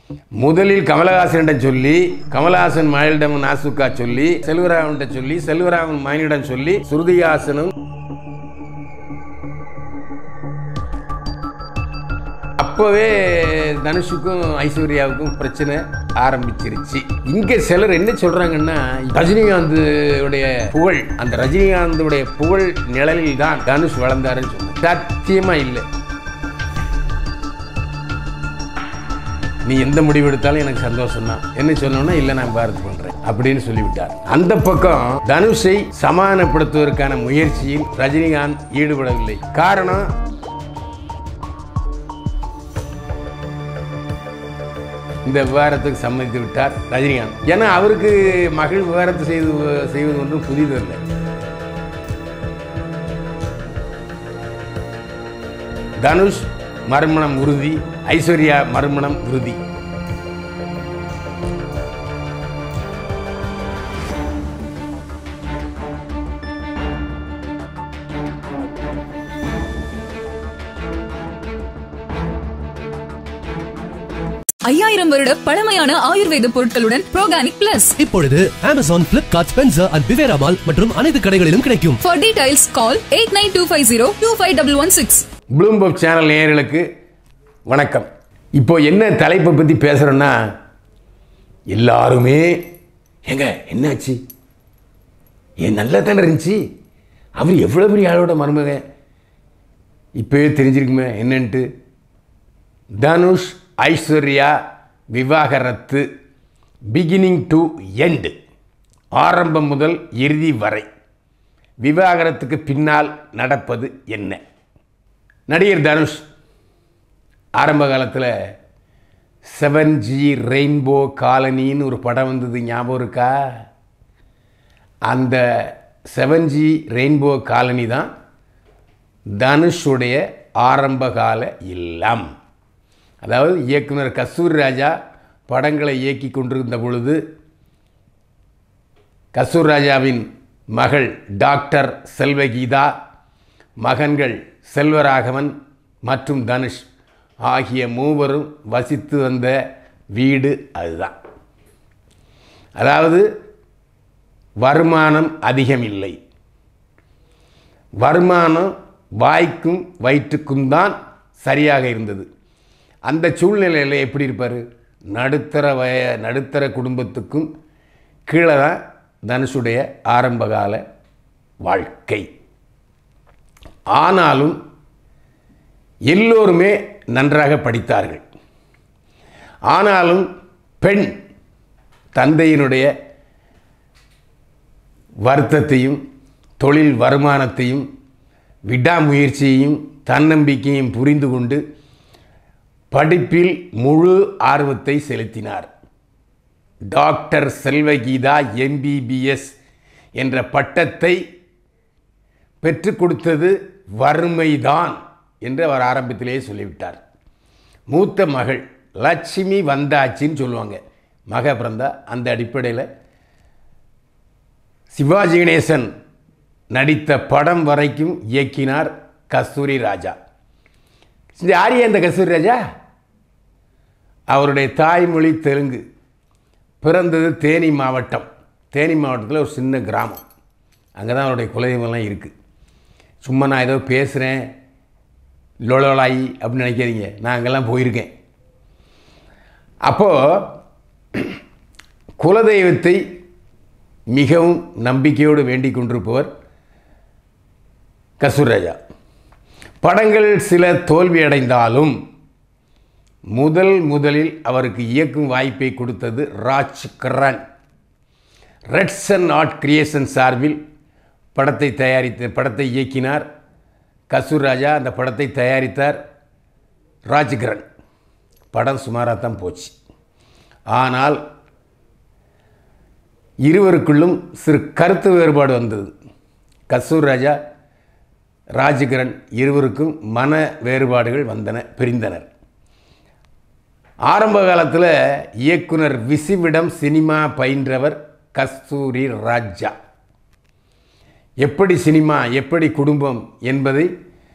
முதலில் கமலஹாசனிடம் சொல்லி கமலஹாசன் மகளிடம் நாசுக்கா சொல்லி செல்வராமன்கிட்ட சொல்லி செல்வராமன் மகனிடம் சொல்லி ஸ்ருதிஹாசனும் அப்போவே தனுஷுக்கும் ஐஸ்வர்யாவுக்கும் பிரச்சனை ஆரம்பிச்சிருச்சு இங்க சிலர் என்ன சொல்றாங்கன்னா ரஜினிகாந்த் உடைய புகழ் அந்த ரஜினிகாந்த் உடைய புகழ் நிழலில் தான் தனுஷ் வளர்ந்தாருன்னு சொல்றாங்க சத்தியமா இல்லை நீ எந்த முடிவு எடுத்தாலும் எனக்கு சந்தோஷம் தான் என்ன சொன்னோன்னா இல்லை நான் பாரத் பண்றேன் அப்படின்னு சொல்லிவிட்டார் அந்த பக்கம் தனுஷை சமாதானப்படுத்துவதற்கான முயற்சியில் ரஜினிகாந்த் ஈடுபடவில்லை காரணம் இந்த விவகாரத்துக்கு சம்மதித்து விட்டார் ரஜினிகாந்த் ஏன்னா அவருக்கு மகள் விவகாரத்தை செய்து செய்வது ஒன்றும் புதிதல்ல தனுஷ் மறுமணம் உறுதி ஐஸ்வர்யா மறுமணம் உறுதி ஐயாயிரம் வருட பழமையான ஆயுர்வேத பொருட்களுடன் ப்ரோகானிக் பிளஸ் இப்பொழுது அமேசான் பிளிப்கார்ட் ஸ்பென்சர் அண்ட் பிவேரா மால் மற்றும் அனைத்து கடைகளிலும் கிடைக்கும் for details call eight nine two five zero two five double one six Bloomberg channel நேயர்களுக்கு வணக்கம் இப்போ என்ன தலைப்பை பற்றி பேசுகிறோன்னா எல்லாருமே ஏங்க என்னாச்சு ஏன் நல்லா தானே இருந்துச்சு அவர் எவ்வளோ பெரிய ஆளோட மருமகன் இப்போவே தெரிஞ்சிருக்குமே என்னன்ட்டு தனுஷ் ஐஸ்வர்யா விவாகரத்து பிகினிங் டு எண்டு ஆரம்பம் முதல் இறுதி வரை விவாகரத்துக்கு பின்னால் நடப்பது என்ன நடிகர் தனுஷ் ஆரம்ப காலத்தில் செவன் ஜி ரெயின்போ காலனின்னு ஒரு படம் வந்தது ஞாபகம் இருக்கா அந்த செவன் ஜி ரெயின்போ காலனி தான் தனுஷுடைய ஆரம்பகால இல்லம் அதாவது இயக்குனர் கஸ்தூரி ராஜா படங்களை இயக்கி கொண்டிருந்த பொழுது கஸ்தூர் ராஜாவின் மகள் டாக்டர் செல்வகீதா மகன்கள் செல்வராகவன் மற்றும் தனுஷ் ஆகிய மூவரும் வசித்து வந்த வீடு அதுதான் அதாவது வருமானம் அதிகம் இல்லை வருமானம் வாய்க்கும் வயிற்றுக்கும் தான் சரியாக இருந்தது அந்த சூழ்நிலையில் எப்படி இருப்பார் நடுத்தர வய நடுத்தர குடும்பத்துக்கும் கீழே தான் தனுஷுடைய ஆரம்பகால வாழ்க்கை ஆனாலும் எல்லோருமே நன்றாக படித்தார்கள் ஆனாலும் பெண் தந்தையினுடைய வருத்தத்தையும் தொழில் வருமானத்தையும் விடாமுயற்சியையும் தன்னம்பிக்கையும் புரிந்து கொண்டு படிப்பில் முழு ஆர்வத்தை செலுத்தினார் டாக்டர் செல்வகீதா எம்பிபிஎஸ் என்ற பட்டத்தை பெற்றுக் கொடுத்தது வறுமைதான் என்று அவர் ஆரம்பத்திலேயே சொல்லிவிட்டார் மூத்த மகள் லட்சுமி வந்தாச்சின்னு சொல்லுவாங்க மக பிறந்தா அந்த அடிப்படையில் சிவாஜி கணேசன் நடித்த படம் வரைக்கும் இயக்கினார் கஸ்தூரி ராஜா இந்த யார் இந்த கஸ்தூரி ராஜா அவருடைய தாய்மொழி தெலுங்கு பிறந்தது தேனி மாவட்டம் தேனி மாவட்டத்தில் ஒரு சின்ன கிராமம் அங்கே தான் அவருடைய குலதெய்வம்லாம் இருக்குது சும்மா நான் ஏதோ பேசுகிறேன் லொலோலாயி அப்படின்னு நினைக்காதீங்க நான் அங்கெல்லாம் போயிருக்கேன் அப்போது குலதெய்வத்தை மிகவும் நம்பிக்கையோடு வேண்டிக் கொண்டிருப்பவர் கஸ்தூர்ராஜா படங்கள் சில தோல்வி அடைந்தாலும் முதல் முதலில் அவருக்கு இயக்கும் வாய்ப்பை கொடுத்தது ராஜ் கரன் ரெட்சன் ஆர்ட் கிரியேஷன் சார்பில் படத்தை தயாரித்த படத்தை இயக்கினார் கஸ்தூர் ராஜா அந்த படத்தை தயாரித்தார் ராஜ்கிரண் படம் சுமாராக தான் போச்சு ஆனால் இருவருக்குள்ளும் சிறு கருத்து வேறுபாடு வந்தது கஸ்தூர் ராஜா ராஜ்கிரண் இருவருக்கும் மன வேறுபாடுகள் வந்தன பிரிந்தனர் ஆரம்ப காலத்தில் இயக்குனர் விசிவிடம் சினிமா பயின்றவர் கஸ்தூரி ராஜா எப்படி சினிமா எப்படி குடும்பம் என்பதை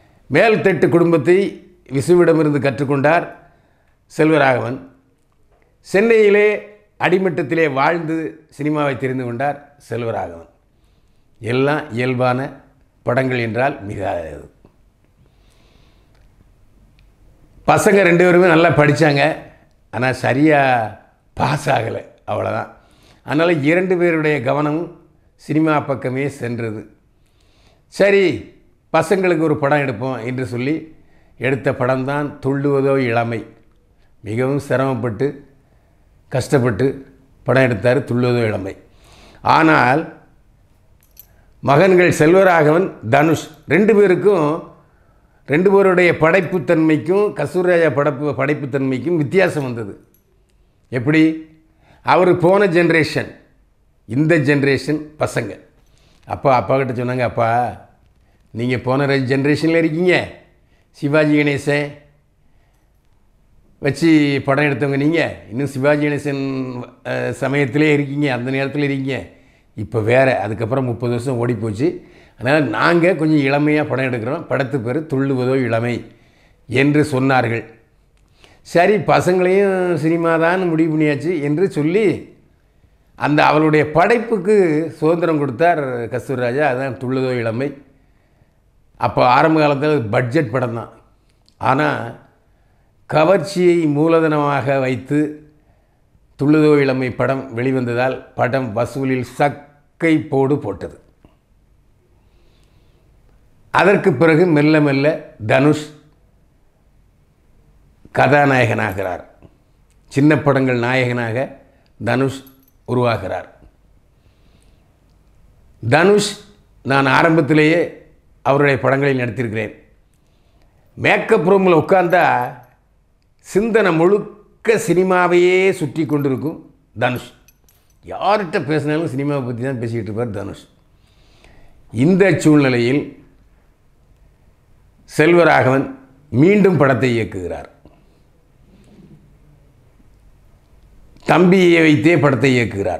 மேல்தட்டு குடும்பத்தை விசுவிடமிருந்து கற்றுக்கொண்டார் செல்வராகவன் சென்னையிலே அடிமட்டத்திலே வாழ்ந்து சினிமாவை தெரிந்து கொண்டார் செல்வராகவன் எல்லாம் இயல்பான படங்கள் என்றால் மிகாதது பசங்க ரெண்டு பேருமே நல்லா படித்தாங்க ஆனால் சரியாக பாஸ் ஆகலை அவ்வளோதான் அதனால் இரண்டு பேருடைய கவனமும் சினிமா பக்கமே சென்றது சரி பசங்களுக்கு ஒரு படம் எடுப்போம் என்று சொல்லி எடுத்த படம்தான் துள்ளுவதோ இளமை மிகவும் சிரமப்பட்டு கஷ்டப்பட்டு படம் எடுத்தார் துள்ளுவதோ இளமை ஆனால் மகன்கள் செல்வராகவன் தனுஷ் ரெண்டு பேருக்கும் ரெண்டு பேருடைய படைப்புத்தன்மைக்கும் கஸ்தூரிராஜா படைப்பு படைப்புத்தன்மைக்கும் வித்தியாசம் வந்தது எப்படி அவர் போன ஜென்ரேஷன் இந்த ஜென்ரேஷன் பசங்க அப்பா அப்பா கிட்ட சொன்னாங்க அப்பா நீங்கள் போன ஜென்ரேஷனில் இருக்கீங்க சிவாஜி கணேசன் வச்சு படம் எடுத்தவங்க நீங்கள் இன்னும் சிவாஜி கணேசன் அஹ், சமயத்திலே இருக்கீங்க அந்த நேரத்தில் இருக்கீங்க இப்போ வேறு அதுக்கப்புறம் முப்பது வருஷம் ஓடி போச்சு அதனால் நாங்கள் கொஞ்சம் இளமையாக படம் எடுக்கிறோம் படத்து பேர் துள்ளுவதோ இளமை என்று சொன்னார்கள் சரி பசங்களையும் சினிமா தான் முடிவு பண்ணியாச்சு என்று சொல்லி அந்த அவளுடைய படைப்புக்கு சுதந்திரம் கொடுத்தார் கஸ்தூர்ராஜா அதான் துள்ளுதோ இளமை அப்போ ஆரம்ப காலத்தில் பட்ஜெட் படம் தான் ஆனால் கவர்ச்சியை மூலதனமாக வைத்து துள்ளுதோ இளமை படம் வெளிவந்ததால் படம் வசூலில் சக்கை போடு போட்டது அதற்கு பிறகு மெல்ல மெல்ல தனுஷ் கதாநாயகனாகிறார் சின்ன படங்கள் நாயகனாக தனுஷ் உருவாகிறார் தனுஷ் நான் ஆரம்பத்திலேயே அவருடைய படங்களில் நடித்திருக்கிறேன் மேக்கப் ரூமில் உட்கார்ந்தா சிந்தனை முழுக்க சினிமாவையே சுற்றி கொண்டிருக்கும் தனுஷ் யார்கிட்ட பேசினாலும் சினிமாவை பற்றி தான் பேசிக்கிட்டு இருப்பார் தனுஷ் இந்த சூழ்நிலையில் செல்வராகவன் மீண்டும் படத்தை இயக்குகிறார் தம்பியை வைத்தே படத்தை இயக்குகிறார்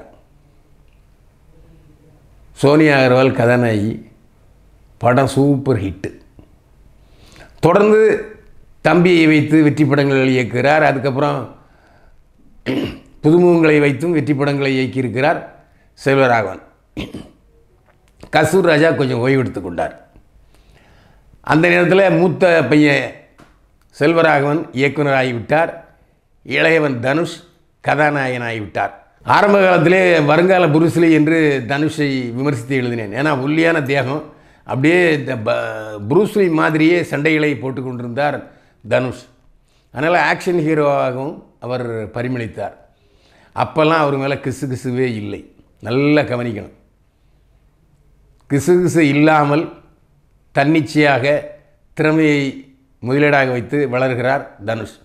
சோனியா அகர்வால் கதாநாயகி படம் சூப்பர் ஹிட்டு தொடர்ந்து தம்பியை வைத்து வெற்றி படங்கள் இயக்குகிறார் அதுக்கப்புறம் புதுமுகங்களை வைத்தும் வெற்றி படங்களை இயக்கியிருக்கிறார் செல்வராகவன் கசூர் ராஜா கொஞ்சம் ஓய்வெடுத்து கொண்டார் அந்த நேரத்தில் மூத்த பையன் செல்வராகவன் இயக்குனராகிவிட்டார் இளையவன் தனுஷ் கதாநாயகனாகிவிட்டார் ஆரம்ப காலத்திலே வருங்கால புருஸ்லி என்று தனுஷை விமர்சித்து எழுதினேன் ஏன்னா ஒல்லியான தேகம் அப்படியே இந்த ப- புரூஸ்லி மாதிரியே சண்டைகளை போட்டு கொண்டிருந்தார் தனுஷ் அதனால் ஆக்ஷன் ஹீரோவாகவும் அவர் பரிமளித்தார் அப்போல்லாம் அவர் மேலே கிசு கிசுவே இல்லை நல்லா கவனிக்கணும் கிசுகிசு இல்லாமல் தன்னிச்சையாக திறமையை முதலீடாக வைத்து வளர்கிறார் தனுஷ்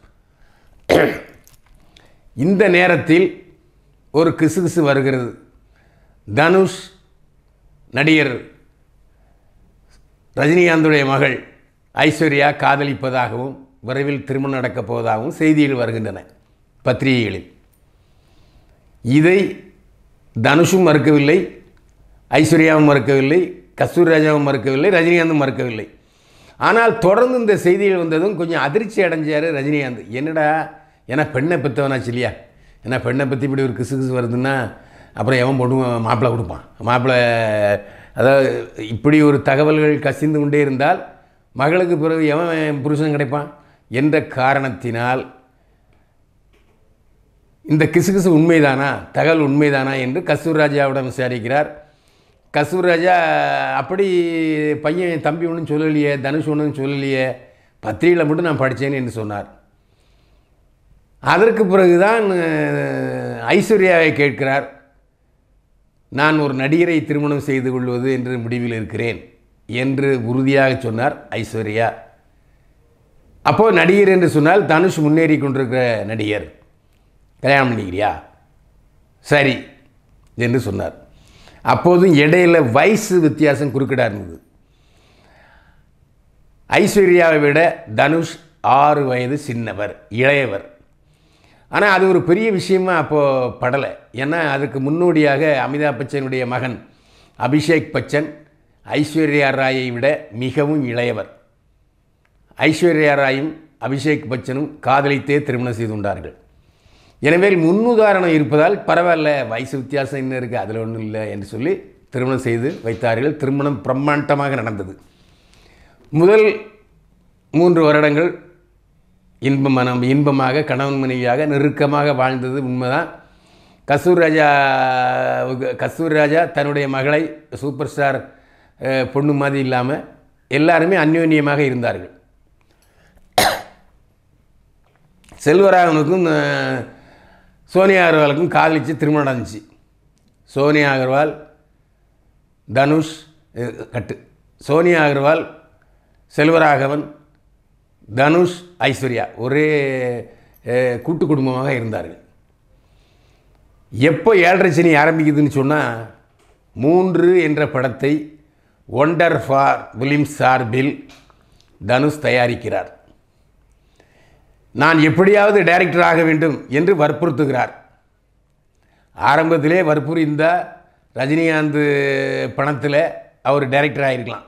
இந்த நேரத்தில் ஒரு கிசுகிசு வருகிறது தனுஷ் நடிகர் ரஜினிகாந்துடைய மகள் ஐஸ்வர்யா காதலிப்பதாகவும் விரைவில் திருமணம் நடக்கப் போவதாகவும் செய்திகள் வருகின்றன பத்திரிகைகளில் இதை தனுஷும் மறுக்கவில்லை ஐஸ்வர்யாவும் மறுக்கவில்லை கஸ்தூரி ராஜாவும் மறுக்கவில்லை ரஜினிகாந்தும் மறுக்கவில்லை ஆனால் தொடர்ந்து இந்த செய்திகள் வந்ததும் கொஞ்சம் அதிர்ச்சி அடைஞ்சார் ரஜினிகாந்த் என்னடா ஏன்னா பெண்ணை பெற்றவனாச்சு இல்லையா ஏன்னா பெண்ணை பற்றி இப்படி ஒரு கிசு கிசு வருதுன்னா அப்புறம் எவன் பொண்ணு மாப்பிள்ளை கொடுப்பான் மாப்பிள்ளை அதாவது இப்படி ஒரு தகவல்கள் கசிந்து கொண்டே இருந்தால் மகளுக்கு பிறகு எவன் புருஷன் கிடைப்பான் என்ற காரணத்தினால் இந்த கிசுகிசு உண்மைதானா தகவல் உண்மைதானா என்று கஸ்தூர்ராஜாவிடம் விசாரிக்கிறார் கஸ்தூர்ராஜா அப்படி பையன் தம்பி ஒன்றும் சொல்லலையே தனுஷ் ஒன்றும் சொல்லலையே பத்திரிகையில் மட்டும் நான் படித்தேன் என்று சொன்னார் அதற்கு பிறகுதான் அஹ், ஐஸ்வர்யாவை கேட்கிறார் நான் ஒரு நடிகரை திருமணம் செய்து கொள்வது என்று முடிவில் இருக்கிறேன் என்று உறுதியாக சொன்னார் ஐஸ்வர்யா அப்போது நடிகர் என்று சொன்னால் தனுஷ் முன்னேறி கொண்டிருக்கிற நடிகர் கல்யாணம் பண்ணிக்கிறியா சரி என்று சொன்னார் அப்போதும் இடையில வயசு வித்தியாசம் குறுக்கிடா இருந்தது ஐஸ்வர்யாவை விட தனுஷ் ஆறு வயது சின்னவர் இளையவர் ஆனால் அது ஒரு பெரிய விஷயமா அப்போது படலை ஏன்னா அதுக்கு முன்னோடியாக அமிதாப் பச்சனுடைய மகன் அபிஷேக் பச்சன் ஐஸ்வர்யா ராயை விட மிகவும் இளையவர் ஐஸ்வர்யா ராயும் அபிஷேக் பச்சனும் காதலித்தே திருமணம் செய்து கொண்டார்கள் எனவே முன்னுதாரணம் இருப்பதால் பரவாயில்ல வயசு வித்தியாசம் என்ன இருக்குது அதில் ஒன்றும் இல்லை என்று சொல்லி திருமணம் செய்து வைத்தார்கள் திருமணம் பிரம்மாண்டமாக நடந்தது முதல் மூன்று வருடங்கள் இன்பமான இன்பமாக கணவன் மனைவியாக நெருக்கமாக வாழ்ந்தது உண்மைதான் கஸ்தூர் ராஜா கஸ்தூர் ராஜா தன்னுடைய மகளை சூப்பர் ஸ்டார் அஹ், பொண்ணு மாதிரி இல்லாமல் எல்லாருமே அந்யோன்யமாக இருந்தார்கள் செல்வராகவனுக்கும் அஹ், சோனியா அகர்வாலுக்கும் காதலிச்சு திருமணம் நடந்துச்சு சோனியா அகர்வால் தனுஷ் அஹ், கட்டு சோனியா அகர்வால் செல்வராகவன் தனுஷ் ஐஸ்வர்யா ஒரே அஹ், கூட்டு குடும்பமாக இருந்தார்கள் எப்போ ஏழரை சனி ஆரம்பிக்குதுன்னு சொன்னால் மூன்று என்ற படத்தை ஒண்டர் ஃபார் பிலிம் சார்பில் தனுஷ் தயாரிக்கிறார் நான் எப்படியாவது டைரக்டர் ஆக வேண்டும் என்று வற்புறுத்துகிறார் ஆரம்பத்திலே வற்புரிந்த ரஜினிகாந்த் பணத்தில் அவர் டைரக்டர் ஆகிருக்கலாம்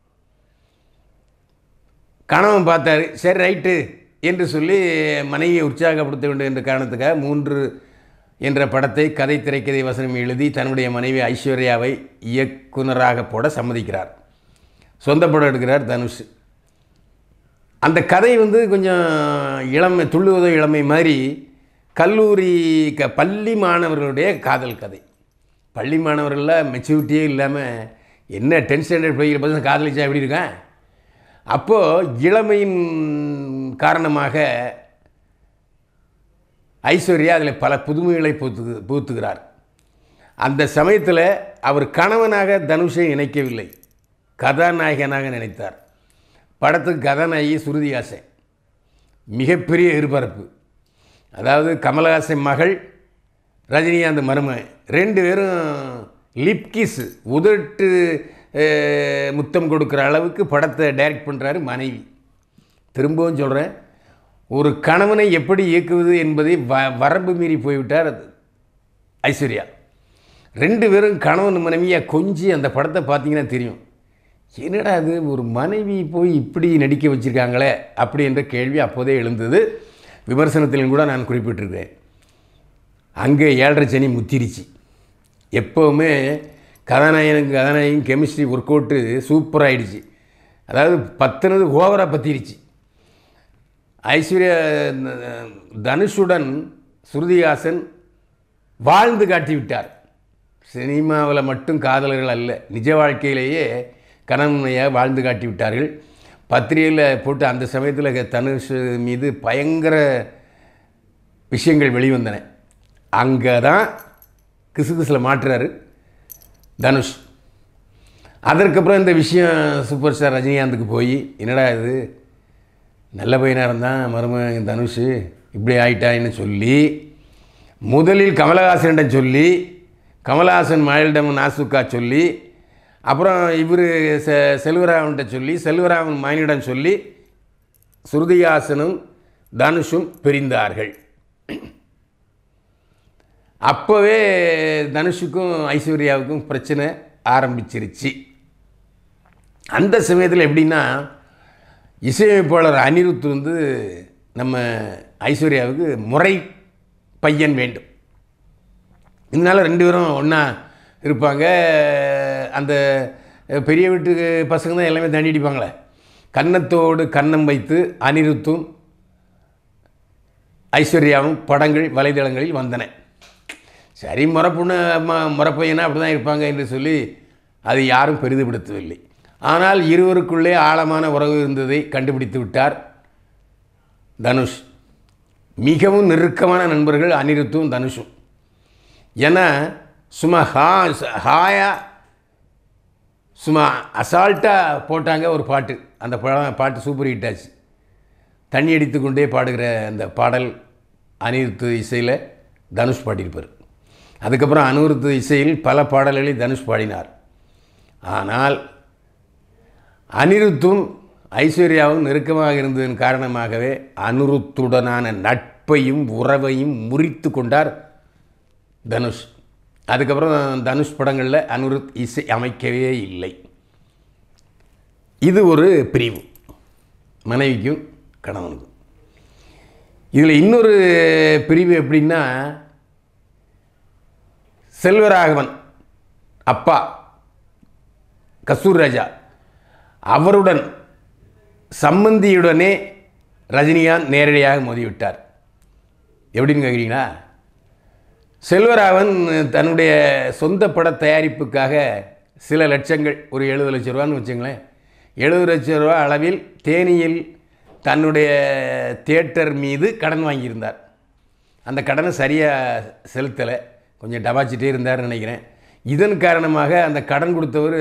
கணவன் பார்த்தாரு சரி ரைட்டு என்று சொல்லி மனைவியை உற்சாகப்படுத்த வேண்டும் என்ற காரணத்துக்காக மூன்று என்ற படத்தை கதை திரைக்கதை வசனம் எழுதி தன்னுடைய மனைவி ஐஸ்வர்யாவை இயக்குனராக போட சம்மதிக்கிறார் சொந்த படம் எடுக்கிறார் தனுஷ் அந்த கதை வந்து கொஞ்சம் இளமை துள்ளுவதோ இளமை மாதிரி கல்லூரி க பள்ளி மாணவர்களுடைய காதல் கதை பள்ளி மாணவர்களில் மெச்சூரிட்டியே இல்லாமல் என்ன டென்த் ஸ்டாண்டர்ட் படிக்கிற பசங்க காதலிச்சா எப்படி இருக்கேன் அப்போது இளமையின் காரணமாக ஐஸ்வர்யா அதில் பல புதுமைகளை புகுத்து புகுத்துகிறார் அந்த சமயத்தில் அவர் கணவனாக தனுஷை இணைக்கவில்லை கதாநாயகனாக நினைத்தார் படத்துக்கு கதாநாயகி சுருதி ஹாசன் மிகப்பெரிய எதிர்பார்ப்பு அதாவது கமலஹாசன் மகள் ரஜினிகாந்த் மருமகன் ரெண்டு பேரும் லிப்கிஸ் உதட்டு அஹ், முத்தம் கொடுக்குற அளவுக்கு படத்தை டைரக்ட் பண்ணுறாரு மனைவி திரும்பவும் சொல்கிறேன் ஒரு கணவனை எப்படி இயக்குவது என்பதை வ வரம்பு மீறி போய்விட்டார் அது ஐஸ்வர்யா ரெண்டு பேரும் கணவன் மனைவியாக கொஞ்சி அந்த படத்தை பார்த்தீங்கன்னா தெரியும் என்னடா அது ஒரு மனைவி போய் இப்படி நடிக்க வச்சுருக்காங்களே அப்படி என்ற கேள்வி அப்போதே எழுந்தது விமர்சனத்திலும் கூட நான் குறிப்பிட்டிருக்கேன் அங்கே ஏழரை சனி முத்திருச்சு எப்போவுமே கதாநாயகனுக்கு கதாநாயகன் கெமிஸ்ட்ரி ஒர்க் அவுட்டு சூப்பராகிடுச்சு அதாவது பத்துனது ஓவராக பற்றிருச்சு ஐஸ்வர்யா அஹ், தனுஷுடன் ஸ்ருதிஹாசன் வாழ்ந்து காட்டிவிட்டார் சினிமாவில் மட்டும் காதலர்கள் அல்ல நிஜ வாழ்க்கையிலேயே கணவனையாக வாழ்ந்து காட்டிவிட்டார்கள் பத்திரிகையில் போட்டு அந்த சமயத்தில் தனுஷ் மீது பயங்கர விஷயங்கள் வெளிவந்தன அங்கே தான் கிசுகிசில் மாற்றுறாரு தனுஷ் அதற்கப்புறம் இந்த விஷயம் சூப்பர் ஸ்டார் ரஜினிகாந்துக்கு போய் என்னடா இது நல்ல பையனாக இருந்தான் மருமகன் தனுஷ் இப்படி ஆயிட்டான்னு சொல்லி முதலில் கமலஹாசனிடம் சொல்லி கமலஹாசன் மகளிடம் நாசுக்கா சொல்லி அப்புறம் இவர் செ செல்வராமன்கிட்ட சொல்லி செல்வராமன் மகனிடம் சொல்லி சுருதிஹாசனும் தனுஷும் பிரிந்தார்கள் அப்போவே தனுஷுக்கும் ஐஸ்வர்யாவுக்கும் பிரச்சனை ஆரம்பிச்சிருச்சு அந்த சமயத்தில் எப்படின்னா இசையமைப்பாளர் அனிருத் வந்து நம்ம ஐஸ்வர்யாவுக்கு முறை பையன் வேண்டும் இதனால் ரெண்டு பேரும் ஒன்றா இருப்பாங்க அந்த பெரிய வீட்டு பசங்க தான் எல்லாமே தண்ணி அடிப்பாங்களே கன்னத்தோடு கன்னம் வைத்து அனிருத்தும் ஐஸ்வர்யாவும் படங்கள் வலைதளங்களில் வந்தன சரி முறப்புண்ணு ம முறப்பையனா அப்படி தான் இருப்பாங்க என்று சொல்லி அதை யாரும் பெரிதுபடுத்தவில்லை ஆனால் இருவருக்குள்ளே ஆழமான உறவு இருந்ததை கண்டுபிடித்து விட்டார் தனுஷ் மிகவும் நெருக்கமான நண்பர்கள் அனிருத்தும் தனுஷும் ஏன்னா சும்மா ஹா ஹாயா சும்மா அசால்ட்டாக போட்டாங்க ஒரு பாட்டு அந்த படம் பாட்டு சூப்பர் ஹிட் ஆச்சு தண்ணி அடித்து கொண்டே பாடுகிற அந்த பாடல் அனிருத்து இசையில் தனுஷ் பாடியிருப்பார் அதுக்கப்புறம் அனிருத்து இசையில் பல பாடல்களை தனுஷ் பாடினார் ஆனால் அனிருத்தும் ஐஸ்வர்யாவும் நெருக்கமாக இருந்ததன் காரணமாகவே அனிருத்துடனான நட்பையும் உறவையும் முறித்து கொண்டார் தனுஷ் அதுக்கப்புறம் தனுஷ் படங்களில் அனிருத் இசை அமைக்கவே இல்லை இது ஒரு பிரிவு மனைவிக்கும் கணவனுக்கும் இதில் இன்னொரு பிரிவு எப்படின்னா செல்வராகவன் அப்பா கஸ்தூர் ராஜா அவருடன் சம்பந்தியுடனே ரஜினிகாந்த் நேரடியாக மோதிவிட்டார் எப்படின்னு கேட்குறீங்களா செல்வராகவன் தன்னுடைய சொந்த பட தயாரிப்புக்காக சில லட்சங்கள் ஒரு எழுபது லட்ச ரூபான்னு வச்சுங்களேன் எழுபது லட்ச ரூபா அளவில் தேனியில் தன்னுடைய தியேட்டர் மீது கடன் வாங்கியிருந்தார் அந்த கடனை சரியாக செலுத்தலை கொஞ்சம் டபாச்சிட்டே இருந்தார்னு நினைக்கிறேன் இதன் காரணமாக அந்த கடன் கொடுத்தவர்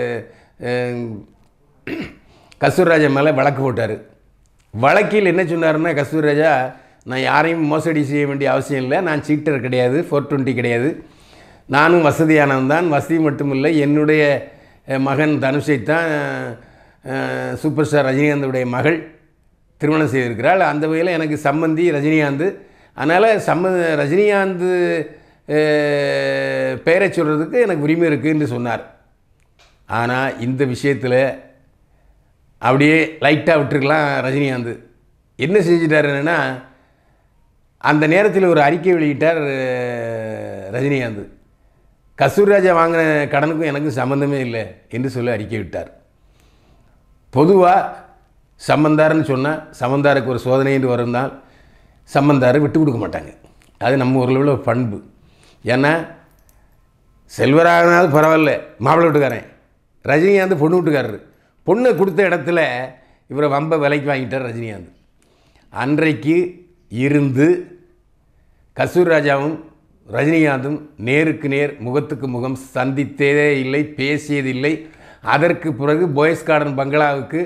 கஸ்தூர்ராஜா மேலே வழக்கு போட்டார் வழக்கில் என்ன சொன்னாருன்னா கஸ்தூர்ராஜா நான் யாரையும் மோசடி செய்ய வேண்டிய அவசியம் இல்லை நான் சீட்டர் கிடையாது ஃபோர் டுவெண்ட்டி கிடையாது நானும் வசதியானவன் தான் வசதி மட்டும் இல்லை என்னுடைய அஹ், மகன் தனுஷைத்தான் அஹ், சூப்பர் ஸ்டார் ரஜினிகாந்துடைய மகள் திருமணம் செய்திருக்கிறாள் அந்த வகையில் எனக்கு சம்மந்தி ரஜினிகாந்த் அதனால் சம்ம ரஜினிகாந்த் அஹ், பெயரை சொல்கிறதுக்கு எனக்கு உரிமை இருக்குன்னு சொன்னார் ஆனால் இந்த விஷயத்தில் அப்படியே லைட்டாக விட்டுருக்கலாம் ரஜினிகாந்த் என்ன செஞ்சிட்டார் என்னென்னா அந்த நேரத்தில் ஒரு அறிக்கை வெளியிட்டார் அஹ், ரஜினிகாந்த் கஸ்தூர்ராஜா வாங்கின கடனுக்கும் எனக்கும் சம்மந்தமே இல்லை என்று சொல்லி அறிக்கை விட்டார் பொதுவாக சம்பந்தாருன்னு சொன்னால் சம்பந்தாருக்கு ஒரு சோதனை என்று வருந்தால் சம்பந்தாரை விட்டு கொடுக்க மாட்டாங்க அது நம்ம ஊரில் உள்ள பண்பு ஏன்னா செல்வராகனாவது பரவாயில்ல மாப்பிள்ளை வீட்டுக்காரன் ரஜினிகாந்த் பொண்ணு வீட்டுக்காரரு பொண்ணை கொடுத்த இடத்துல இவரை வம்ப விலைக்கு வாங்கிட்டார் ரஜினிகாந்த் அன்றைக்கு இருந்து கஸ்தூர் ராஜாவும் ரஜினிகாந்தும் நேருக்கு நேர் முகத்துக்கு முகம் சந்தித்ததே இல்லை பேசியதில்லை அதற்கு பிறகு போயஸ் கார்டன் பங்களாவுக்கு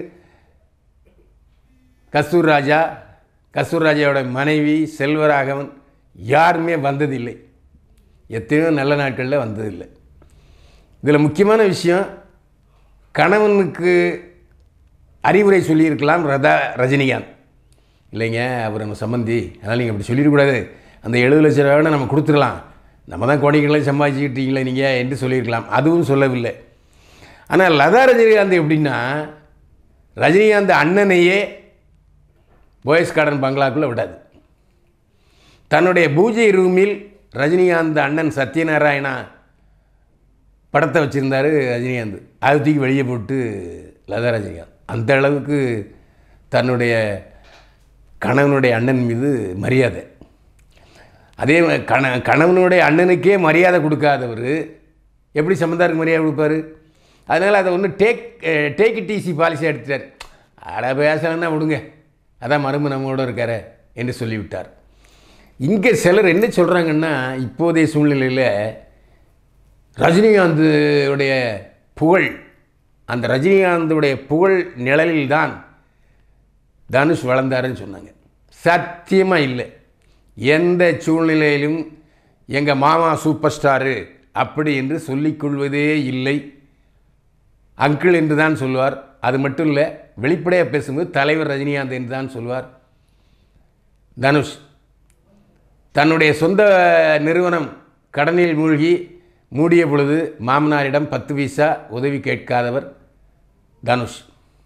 கஸ்தூர் ராஜா கஸ்தூர் ராஜாவோட மனைவி செல்வராகவன் யாருமே வந்ததில்லை எத்தனையோ நல்ல நாட்களில் வந்ததில்லை இதில் முக்கியமான விஷயம் கணவனுக்கு அறிவுரை சொல்லியிருக்கலாம் ரதா ரஜினிகாந்த் இல்லைங்க அவர் நம்ம சம்மந்தி அதனால் நீங்கள் அப்படி சொல்லிடக்கூடாது அந்த எழுபது லட்ச ரூபாய் நம்ம கொடுத்துடலாம் நம்ம தான் கோடிகளை சம்பாதிச்சுக்கிட்டீங்களே நீங்கள் என்று சொல்லியிருக்கலாம் அதுவும் சொல்லவில்லை ஆனால் லதா ரஜினிகாந்த் எப்படின்னா ரஜினிகாந்த் அண்ணனையே போயஸ் கார்டன் பங்களாக்குள்ளே விடாது தன்னுடைய பூஜை ரூமில் ரஜினிகாந்த் அண்ணன் சத்யநாராயணா படத்தை வச்சுருந்தார் ரஜினிகாந்த் அதை தூக்கி வெளியே போட்டு லதா ரஜினிகாந்த் அந்த அளவுக்கு தன்னுடைய கணவனுடைய அண்ணன் மீது மரியாதை அதே மா- கண கணவனுடைய அண்ணனுக்கே மரியாதை கொடுக்காதவர் எப்படி சம்பந்தாருக்கு மரியாதை கொடுப்பாரு அதனால் அதை ஒன்று take take it easy policy எடுத்துட்டார் அட பேசலன்னா விடுங்க அதான் மரும நம்மோட இருக்காரு என்று சொல்லிவிட்டார் இங்கே சிலர் என்ன சொல்கிறாங்கன்னா இப்போதைய சூழ்நிலையில் ரஜினிகாந்துடைய புகழ் அந்த ரஜினிகாந்துடைய புகழ் நிழலில்தான் தனுஷ் வளர்ந்தாருன்னு சொன்னாங்க சத்தியமாக இல்லை எந்த சூழ்நிலையிலும் எங்கள் மாமா சூப்பர் ஸ்டாரு அப்படி என்று சொல்லிக்கொள்வதே இல்லை அங்கிள் என்று தான் சொல்வார் அது மட்டும் இல்லை வெளிப்படையாக பேசும்போது தலைவர் ரஜினிகாந்த் என்று தான் சொல்வார் தனுஷ் தன்னுடைய சொந்த நிறுவனம் கடனில் மூழ்கி மூடிய பொழுது மாமனாரிடம் பத்து பைசா உதவி கேட்காதவர் தனுஷ்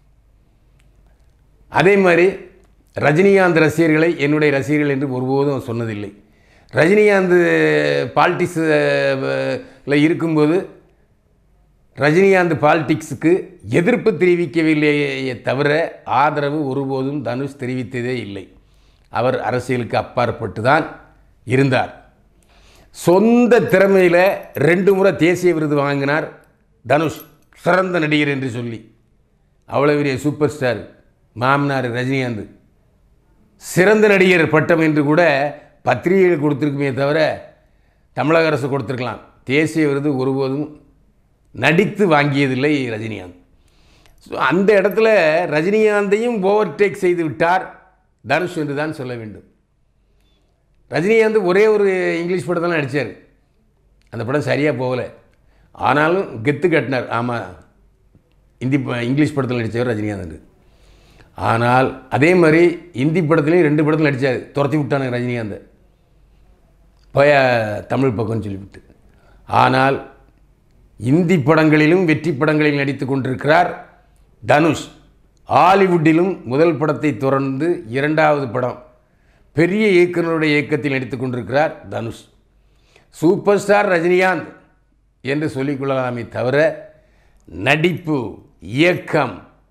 அதே மாதிரி ரஜினிகாந்த் ரசிகர்களை என்னுடைய ரசிகர்கள் என்று ஒருபோதும் சொன்னதில்லை ரஜினிகாந்த் பாலிடிக்ஸில் இருக்கும்போது ரஜினிகாந்த் பாலிடிக்ஸுக்கு எதிர்ப்பு தெரிவிக்கவில்லையே தவிர ஆதரவு ஒருபோதும் தனுஷ் தெரிவித்ததே இல்லை அவர் அரசியலுக்கு அப்பாற்பட்டு தான் இருந்தார் சொந்த திறமையில் ரெண்டு முறை தேசிய விருது வாங்கினார் தனுஷ் சிறந்த நடிகர் என்று சொல்லி அவ்வளோ பெரிய சூப்பர் ஸ்டார் மாமனார் ரஜினிகாந்த் சிறந்த நடிகர் பட்டம் என்று கூட பத்திரிகைகள் கொடுத்துருக்குமே தவிர தமிழக அரசு கொடுத்துருக்கலாம் தேசிய விருது ஒருபோதும் நடித்து வாங்கியதில்லை ரஜினிகாந்த் ஸோ அந்த இடத்துல ரஜினிகாந்தையும் ஓவர்டேக் செய்து விட்டார் தனுஷ் என்று தான் சொல்ல வேண்டும் ரஜினிகாந்த் ஒரே ஒரு இங்கிலீஷ் படம் தான் நடித்தார் அந்த படம் சரியாக போகலை ஆனாலும் கெத்து கட்டினார் ஆமாம் இந்தி ப- இங்கிலீஷ் படத்தில் நடித்தவர் ரஜினிகாந்த் ஆனால் அதே மாதிரி இந்தி படத்துலேயும் ரெண்டு படத்தில் நடித்தார் துரத்தி விட்டானுங்க ரஜினிகாந்த் போய தமிழ் பக்கம்னு சொல்லிவிட்டு ஆனால் இந்தி படங்களிலும் வெற்றி படங்களில் நடித்து கொண்டிருக்கிறார் தனுஷ் ஹாலிவுட்டிலும் முதல் படத்தை தொடர்ந்து இரண்டாவது படம் பெரிய இயக்குனருடைய இயக்கத்தில் நடித்துக் கொண்டிருக்கிறார் தனுஷ் சூப்பர் ஸ்டார் ரஜினிகாந்த் என்று சொல்லிக்கொள்ளலாமே தவிர நடிப்பு இயக்கம்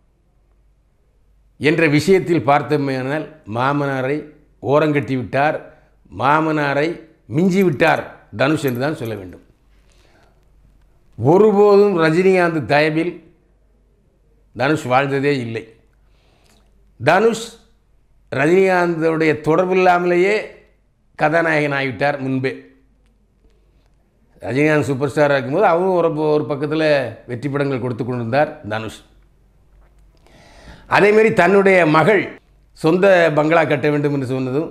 என்ற விஷயத்தில் பார்த்தோமேனால் மாமனாரை ஓரங்கட்டி விட்டார் மாமனாரை மிஞ்சி விட்டார் தனுஷ் என்று தான் சொல்ல வேண்டும் ஒருபோதும் ரஜினிகாந்த் தயவில் தனுஷ் வாழ்ந்ததே இல்லை தனுஷ் ரஜினிகாந்தோடைய தொடர்பில்லாமலேயே கதாநாயகன் ஆகிவிட்டார் முன்பே ரஜினிகாந்த் சூப்பர் ஸ்டாராக இருக்கும்போது அவரும் ஒரு ஒரு பக்கத்தில் வெற்றி படங்கள் கொடுத்து கொண்டிருந்தார் தனுஷ் அதேமாரி தன்னுடைய மகள் சொந்த பங்களா கட்ட வேண்டும் என்று சொன்னதும்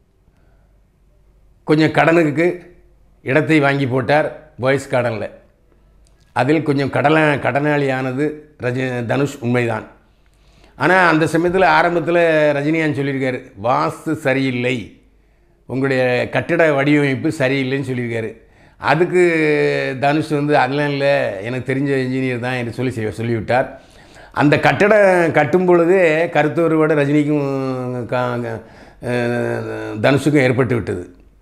கொஞ்சம் கடனுக்கு இடத்தை வாங்கி போட்டார் பாய்ஸ் கார்டனில் அதில் கொஞ்சம் கடன கடனாளியானது ரஜி தனுஷ் உண்மைதான் ஆனால் அந்த சமயத்தில் ஆரம்பத்தில் ரஜினிகாந்த் சொல்லியிருக்காரு வாஸ்து சரியில்லை உங்களுடைய கட்டிட வடிவமைப்பு சரியில்லைன்னு சொல்லியிருக்காரு அதுக்கு தனுஷ் வந்து அதெல்லாம் இல்லை எனக்கு தெரிஞ்ச இன்ஜினியர் தான் என்று சொல்லி செய்- சொல்லிவிட்டார் அந்த கட்டடம் கட்டும் பொழுதே கருத்து வேறுபாடு ரஜினிக்கும் கா- க- அஹ் தனுஷுக்கும் ஏற்பட்டு விட்டது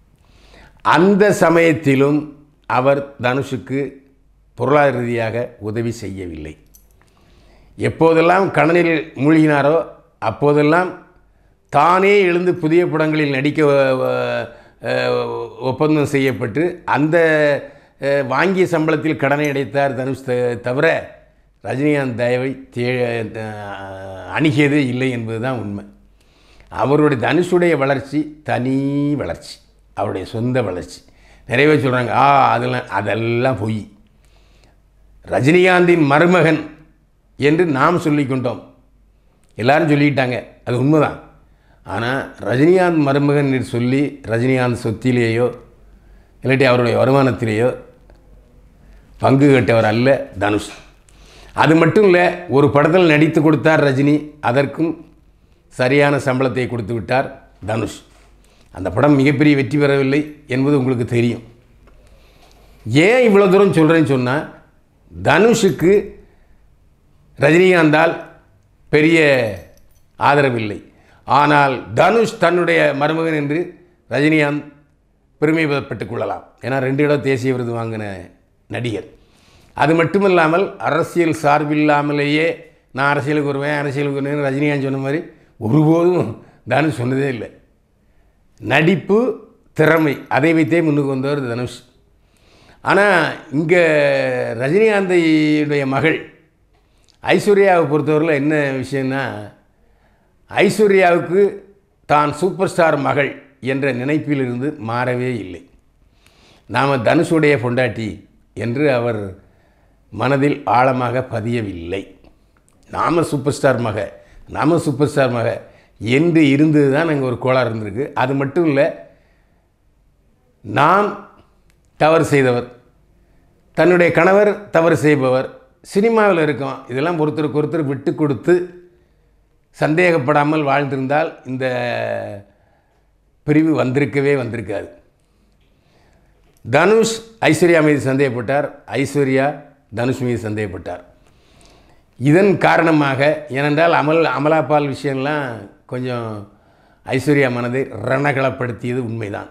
அந்த சமயத்திலும் அவர் தனுஷுக்கு பொருளாதார ரீதியாக உதவி செய்யவில்லை எப்போதெல்லாம் கடனில் மூழ்கினாரோ அப்போதெல்லாம் தானே எழுந்து புதிய படங்களில் நடிக்க வ- வ- அஹ் ஒப்பந்தம் செய்யப்பட்டு அந்த அஹ், வாங்கிய சம்பளத்தில் கடனை அடைத்தார் தனுஷ் த- தவிர ரஜினிகாந்த் தயவை தே அஹ், அணுகியதே இல்லை என்பதுதான் உண்மை அவருடைய தனுஷுடைய வளர்ச்சி தனி வளர்ச்சி அவருடைய சொந்த வளர்ச்சி நிறைய பேர் சொல்கிறாங்க ஆ அதெல்லாம் அதெல்லாம் பொய் ரஜினிகாந்தின் மருமகன் என்று நாம் சொல்லிக்கொண்டோம் எல்லாரும் சொல்லிக்கிட்டாங்க அது உண்மைதான் ஆனால் ரஜினிகாந்த் மருமகன் என்று சொல்லி ரஜினிகாந்த் சொத்திலேயோ இல்லாட்டி அவருடைய வருமானத்திலேயோ பங்கு கேட்டவர் அல்ல தனுஷ் அது மட்டும் இல்லை ஒரு படத்தில் நடித்து கொடுத்தார் ரஜினி அதற்கும் சரியான சம்பளத்தை கொடுத்து விட்டார் தனுஷ் அந்த படம் மிகப்பெரிய வெற்றி பெறவில்லை என்பது உங்களுக்கு தெரியும் ஏன் இவ்வளோ தூரம் சொல்கிறேன்னு சொன்னால் தனுஷுக்கு ரஜினிகாந்தால் பெரிய ஆதரவில்லை ஆனால் தனுஷ் தன்னுடைய மருமகன் என்று ரஜினிகாந்த் பெருமைப்பட்டுக் கொள்ளலாம் ஏன்னா ரெண்டு இடம் தேசிய விருது வாங்கின நடிகர் அது மட்டுமில்லாமல் அரசியல் சார்பில்லாமலேயே நான் அரசியலுக்கு வருவேன் அரசியலுக்கு வருவேன் ரஜினிகாந்த் சொன்ன மாதிரி ஒருபோதும் தனுஷ் சொன்னதே இல்லை நடிப்பு திறமை அதை வைத்தே முன்னுக்கு வந்தவர் தனுஷ் ஆனால் இங்கே ரஜினிகாந்தையுடைய மகள் ஐஸ்வர்யாவை பொறுத்தவரையில் என்ன விஷயம்னா ஐஸ்வர்யாவுக்கு தான் சூப்பர் ஸ்டார் மகள் என்ற நினைப்பிலிருந்து மாறவே இல்லை நாம் தனுஷுடைய பொண்டாட்டி என்று அவர் மனதில் ஆழமாக பதியவில்லை நாம சூப்பர் ஸ்டார் மக நாம சூப்பர் ஸ்டார் மக என்று இருந்தது தான் அங்கே ஒரு கோளாறு இருந்திருக்கு அது மட்டும் இல்லை நாம் தவறு செய்தவர் தன்னுடைய கணவர் தவறு செய்பவர் சினிமாவில் இருக்கோம் இதெல்லாம் ஒருத்தருக்கு ஒருத்தர் விட்டு கொடுத்து சந்தேகப்படாமல் வாழ்ந்திருந்தால் இந்த பிரிவு வந்திருக்கவே வந்திருக்காது தனுஷ் ஐஸ்வர்யா மீது சந்தேகப்பட்டார் ஐஸ்வர்யா தனுஷ் மீது சந்தேகப்பட்டார் இதன் காரணமாக ஏனென்றால் அமல் அமலாபால் விஷயம்லாம் கொஞ்சம் ஐஸ்வர்யா மனதை ரணகளப்படுத்தியது உண்மைதான்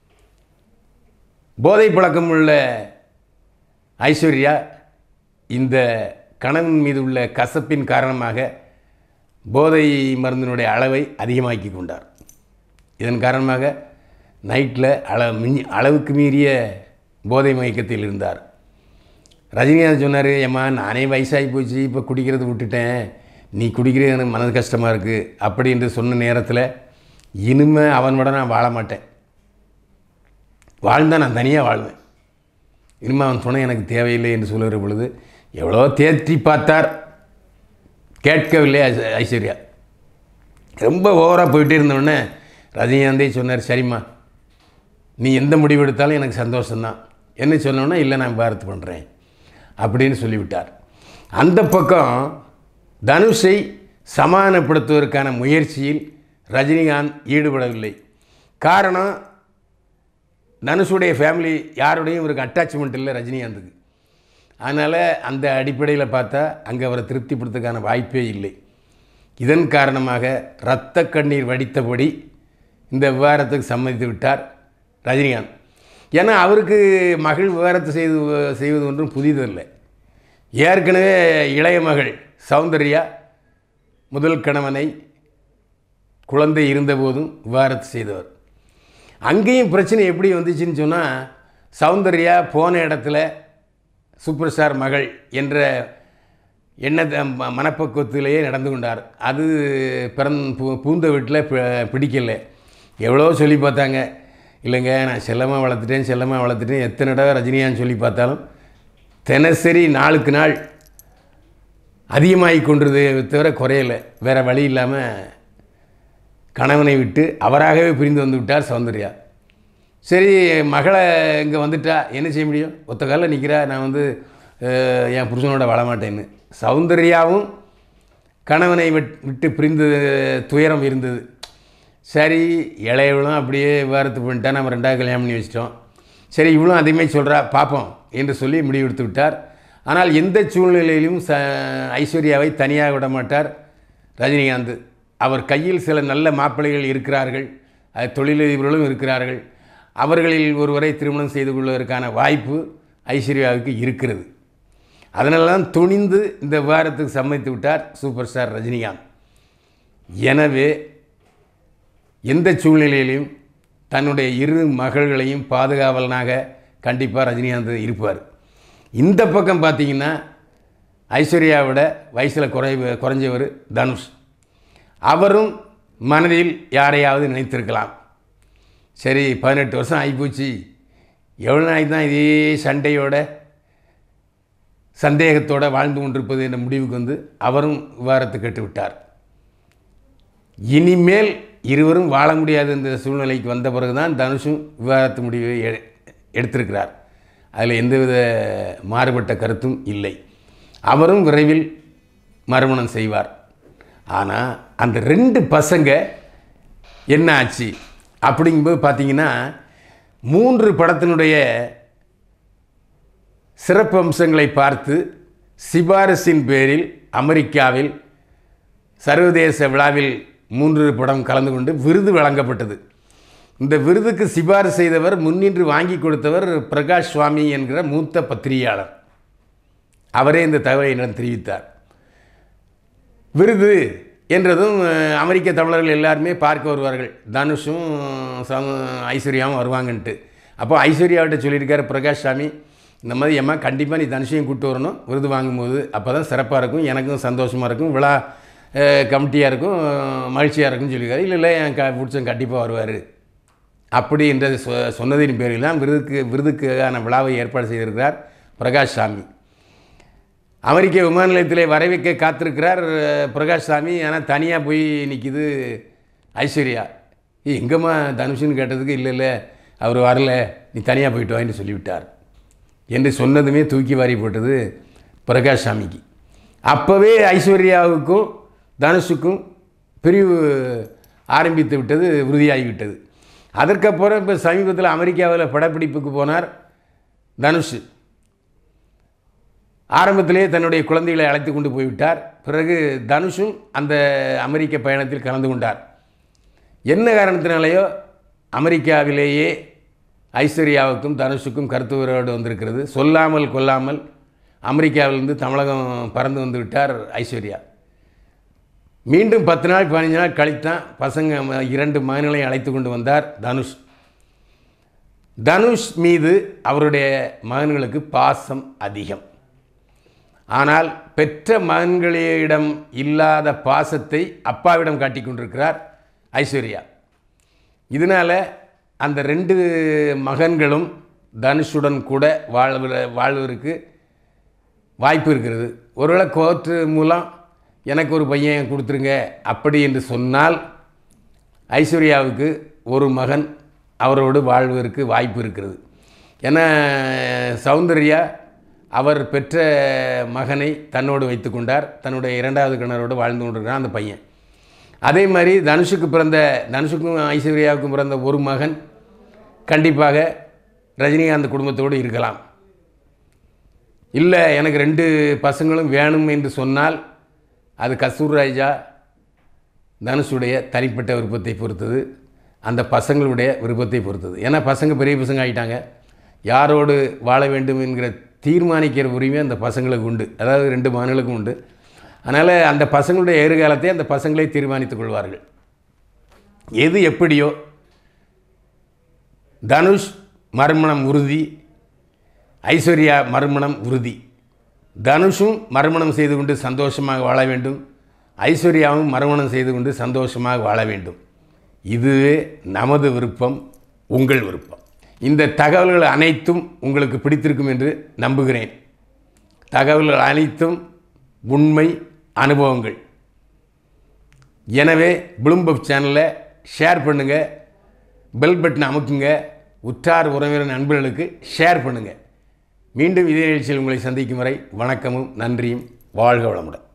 போதை பழக்கம் உள்ள ஐஸ்வர்யா இந்த கணவன் மீது உள்ள கசப்பின் காரணமாக போதை மருந்தினுடைய அளவை அதிகமாக்கி கொண்டார் இதன் காரணமாக நைட்டில் அள மிஞ்சி அளவுக்கு மீறிய போதை மயக்கத்தில் இருந்தார் ரஜினிகாந்த் சொன்னார் ஏம்மா நானே வயசாகி போச்சு இப்போ குடிக்கிறது விட்டுட்டேன் நீ குடிக்கிறது எனக்கு மனது கஷ்டமாக இருக்குது அப்படி என்று சொன்ன நேரத்தில் இனிமே அவனோட நான் வாழ மாட்டேன் வாழ்ந்தால் நான் தனியாக வாழ்வேன் இனிமே அவன் துணை எனக்கு தேவையில்லை என்று சொல்லுகிற பொழுது எவ்வளோ தேற்றி பார்த்தார் கேட்கவில்லை ஐஸ்- ஐஸ்வர்யா ரொம்ப ஓவராக போயிட்டே இருந்தவுடனே ரஜினிகாந்தே சொன்னார் சரிம்மா நீ எந்த முடிவு எடுத்தாலும் எனக்கு சந்தோஷம்தான் என்ன சொன்னோன்னா இல்லை நான் பாரத் பண்ணுறேன் அப்படின்னு சொல்லிவிட்டார் அந்த பக்கம் தனுஷை சமாதானப்படுத்துவதற்கான முயற்சியில் ரஜினிகாந்த் ஈடுபடவில்லை காரணம் தனுஷுடைய ஃபேமிலி யாரோடையும் இவருக்கு அட்டாச்மெண்ட் இல்லை ரஜினிகாந்துக்கு அதனால் அந்த அடிப்படையில் பார்த்தா அங்கே அவரை திருப்திப்படுத்துறதுக்கான வாய்ப்பே இல்லை இதன் காரணமாக இரத்த கண்ணீர் வடித்தபடி இந்த விவாகரத்துக்கு சம்மதித்து விட்டார் ரஜினிகாந்த் ஏன்னா அவருக்கு மகள் விவாகரத்து செய்து செய்வது ஒன்றும் புதிதல்ல ஏற்கனவே இளைய மகள் சௌந்தர்யா முதல் கணவனை குழந்தை இருந்தபோதும் விவாகரத்து செய்தவர் அங்கேயும் பிரச்சனை எப்படி வந்துச்சுன்னு சொன்னால் சௌந்தர்யா போன இடத்துல சூப்பர் ஸ்டார் மகள் என்ற எண்ணத்தை ம- மனப்பக்குவத்திலேயே நடந்து கொண்டார் அது பிறந் பூ பூந்த வீட்டில் பி- பிடிக்கல எவ்வளோ சொல்லி பார்த்தாங்க இல்லைங்க நான் செல்லமாக வளர்த்துட்டேன் செல்லமாக வளர்த்துட்டேன் எத்தனை தடவை ரஜினியான்னு சொல்லி பார்த்தாலும் தினசரி நாளுக்கு நாள் அதிகமாகி கொண்டிருது தவிர குறையலை வேறு வழி இல்லாமல் கணவனை விட்டு அவராகவே பிரிந்து வந்து விட்டார் சௌந்தர்யா சரி மகளை இங்கே வந்துட்டா என்ன செய்ய முடியும் ஒத்த காலில் நிற்கிறா நான் வந்து அஹ், என் புருஷனோட வாழமாட்டேன்னு சௌந்தர்யாவும் கணவனை விட்- விட்டு பிரிந்து துயரம் இருந்தது சரி இளையவளும் அப்படியே விவாகரத்து பண்ணிட்டா நம்ம ரெண்டாவது கல்யாணம் பண்ணி வச்சிட்டோம் சரி இவளும் அதையுமே சொல்கிறா பார்ப்போம் என்று சொல்லி முடிவெடுத்து விட்டார் ஆனால் எந்த சூழ்நிலையிலும் ச ஐஸ்வர்யாவை தனியாக விட மாட்டார் ரஜினிகாந்த் அவர் கையில் சில நல்ல மாப்பிள்ளைகள் இருக்கிறார்கள் அது தொழிலதிபர்களும் இருக்கிறார்கள் அவர்களில் ஒருவரை திருமணம் செய்து கொள்வதற்கான வாய்ப்பு ஐஸ்வர்யாவுக்கு இருக்கிறது அதனால தான் துணிந்து இந்த விவாகரத்துக்கு சம்மதித்து விட்டார் சூப்பர் ஸ்டார் ரஜினிகாந்த் எனவே எந்த சூழ்நிலையிலையும் தன்னுடைய இரு மகள்களையும் பாதுகாவலனாக கண்டிப்பாக ரஜினிகாந்த் இருப்பார் இந்த பக்கம் பார்த்தீங்கன்னா ஐஸ்வர்யாவோட வயசில் குறை குறைஞ்சவர் தனுஷ் அவரும் மனதில் யாரையாவது நினைத்திருக்கலாம் சரி பதினெட்டு வருஷம் ஆகிப்போச்சு எவ்வளோ நாளைக்கு தான் இதே சண்டையோட சந்தேகத்தோட வாழ்ந்து கொண்டிருப்பது என்ற முடிவுக்கு வந்து அவரும் விவாகரத்து கேட்டு விட்டார் இனிமேல் இருவரும் வாழ முடியாத இந்த சூழ்நிலைக்கு வந்த பிறகு தான் தனுஷும் விவாகரத்து முடிவை எ- எடுத்திருக்கிறார் அதில் எந்தவித மாறுபட்ட கருத்தும் இல்லை அவரும் விரைவில் மறுமணம் செய்வார் ஆனால் அந்த ரெண்டு பசங்க என்ன ஆச்சு அப்படிங்கும்போது பார்த்தீங்கன்னா மூன்று படத்தினுடைய சிறப்பு அம்சங்களை பார்த்து சிபாரிசின் பேரில் அமெரிக்காவில் சர்வதேச விழாவில் மூன்று படம் கலந்து கொண்டு விருது வழங்கப்பட்டது இந்த விருதுக்கு சிபாரிசு செய்தவர் முன்னின்று வாங்கி கொடுத்தவர் பிரகாஷ் சுவாமி என்கிற மூத்த பத்திரிகையாளர் அவரே இந்த தகவலை என்னிடம் தெரிவித்தார் விருது என்றதும் அஹ், அமெரிக்க தமிழர்கள் எல்லாருமே பார்க்க வருவார்கள் தனுஷும் சம- ஐஸ்வர்யாவும் வருவாங்கன்ட்டு அப்போ ஐஸ்வர்யாவிட்ட சொல்லியிருக்காரு பிரகாஷ் சாமி இந்த மாதிரி ஏம்மா கண்டிப்பாக நீ தனுஷையும் கூப்பிட்டு வரணும் விருது வாங்கும்போது அப்போ தான் சிறப்பாக இருக்கும் எனக்கும் சந்தோஷமாக இருக்கும் விழா கமிட்டியாக இருக்கும் மகிழ்ச்சியாக இருக்கும்னு சொல்லியிருக்காரு இல்லை இல்லை என் க பிடிச்சவன் கண்டிப்பாக வருவார் அப்படி என்ற சொ சொன்னதின் பேரில் தான் விருதுக்கு விருதுக்கான விழாவை ஏற்பாடு செய்திருக்கிறார் பிரகாஷ் சாமி அமெரிக்க விமான நிலையத்திலே வரவேற்க காத்திருக்கிறார் அஹ், பிரகாஷ் சாமி ஆனால் தனியாக போய் நிற்கிது ஐஸ்வர்யா ஏய் எங்கம்மா தனுஷுன்னு கேட்டதுக்கு இல்லை இல்லை அவர் வரல நீ தனியாக போயிட்டு வான்னு சொல்லிவிட்டார் என்று சொன்னதுமே தூக்கி வாரி போட்டது பிரகாஷ் சாமிக்கு அப்போவே ஐஸ்வர்யாவுக்கும் தனுஷுக்கும் பிரிவு ஆரம்பித்து விட்டது உறுதியாகிவிட்டது அதற்கப்புறம் இப்போ சமீபத்தில் அமெரிக்காவில் படப்பிடிப்புக்கு போனார் தனுஷ் ஆரம்பத்திலே தன்னுடைய குழந்தைகளை அழைத்து கொண்டு போய்விட்டார் பிறகு தனுஷும் அந்த அமெரிக்க பயணத்தில் கலந்து கொண்டார் என்ன காரணத்தினாலேயோ அமெரிக்காவிலேயே ஐஸ்வர்யாவுக்கும் தனுஷுக்கும் கருத்து வேறுபாடு வந்திருக்கிறது சொல்லாமல் கொல்லாமல் அமெரிக்காவிலிருந்து தமிழகம் பறந்து வந்து விட்டார் ஐஸ்வர்யா மீண்டும் பத்து நாள் பதினஞ்சு நாள் கழித்தான் பசங்க ம- இரண்டு மகன்களையும் அழைத்து கொண்டு வந்தார் தனுஷ் தனுஷ் மீது அவருடைய மகன்களுக்கு பாசம் அதிகம் ஆனால் பெற்ற மகன்களிடம் இல்லாத பாசத்தை அப்பாவிடம் காட்டிக் கொண்டிருக்கிறார் ஐஸ்வர்யா இதனால் அந்த ரெண்டு மகன்களும் தனுஷுடன் கூட வாழ்வ வாழ்வதற்கு வாய்ப்பு இருக்கிறது ஒருவேளை கோர்ட்டு மூலம் எனக்கு ஒரு பையன் கொடுத்துருங்க அப்படி என்று சொன்னால் ஐஸ்வர்யாவுக்கு ஒரு மகன் அவரோடு வாழ்வதற்கு வாய்ப்பு இருக்கிறது ஏன்னா சௌந்தர்யா அவர் பெற்ற மகனை தன்னோடு வைத்து கொண்டார் தன்னுடைய இரண்டாவது கிணறோடு வாழ்ந்து கொண்டிருக்கிறான் அந்த பையன் அதே மாதிரி தனுஷுக்கு பிறந்த தனுஷுக்கும் ஐஸ்வர்யாவுக்கும் பிறந்த ஒரு மகன் கண்டிப்பாக ரஜினிகாந்த் குடும்பத்தோடு இருக்கலாம் இல்லை எனக்கு ரெண்டு பசங்களும் வேணும் என்று சொன்னால் அது கஸ்தூர் ராஜா தனுஷுடைய தனிப்பட்ட விருப்பத்தை பொறுத்தது அந்த பசங்களுடைய விருப்பத்தை பொறுத்தது ஏன்னா பசங்க பெரிய பசங்க ஆகிட்டாங்க யாரோடு வாழ வேண்டும் என்கிற தீர்மானிக்கிற உரிமை அந்த பசங்களுக்கு உண்டு அதாவது ரெண்டு மகன்களுக்கும் உண்டு அதனால் அந்த பசங்களுடைய எதிர்காலத்தை அந்த பசங்களே தீர்மானித்துக் கொள்வார்கள் எது எப்படியோ தனுஷ் மறுமணம் உறுதி ஐஸ்வர்யா மறுமணம் உறுதி தனுஷும் மறுமணம் செய்து கொண்டு சந்தோஷமாக வாழ வேண்டும் ஐஸ்வர்யாவும் மறுமணம் செய்து கொண்டு சந்தோஷமாக வாழ வேண்டும் இதுவே நமது விருப்பம் உங்கள் விருப்பம் இந்த தகவல்கள் அனைத்தும் உங்களுக்கு பிடித்திருக்கும் என்று நம்புகிறேன் தகவல்கள் அனைத்தும் உண்மை அனுபவங்கள் எனவே ப்ளூம்பக் சேனலை ஷேர் பண்ணுங்கள் பெல் பட்டன் அமுக்குங்க உற்றார் உறவினர் நண்பர்களுக்கு ஷேர் பண்ணுங்கள் மீண்டும் இதே நிகழ்ச்சியில் உங்களை சந்திக்கும் வரை வணக்கமும் நன்றியும் வாழ்க வளமுடன்